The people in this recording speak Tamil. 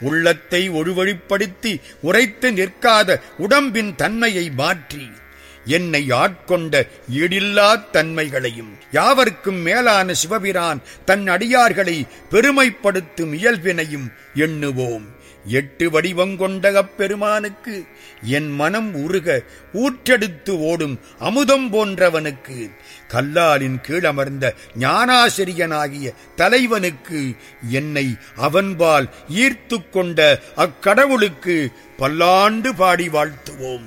உள்ளத்தை ஒழுவழிப்படுத்தி உரைத்து நிற்காத உடம்பின் தன்மையை மாற்றி என்னை ஆட்கொண்ட ஈடில்லாத் தன்மைகளையும் யாவர்க்கும் மேலான சிவபிரான் தன் அடியார்களை பெருமைப்படுத்தும் இயல்பினையும் எண்ணுவோம் எட்டு வடிவம் கொண்ட அப்பெருமானுக்கு என் மனம் உருக ஊற்றெடுத்து ஓடும் அமுதம் போன்றவனுக்கு கல்லாலின் கீழமர்ந்த ஞானாசிரியனாகிய தலைவனுக்கு என்னை அவன்பால் ஈர்த்து கொண்ட அக்கடவுளுக்கு பல்லாண்டு பாடி வாழ்த்துவோம்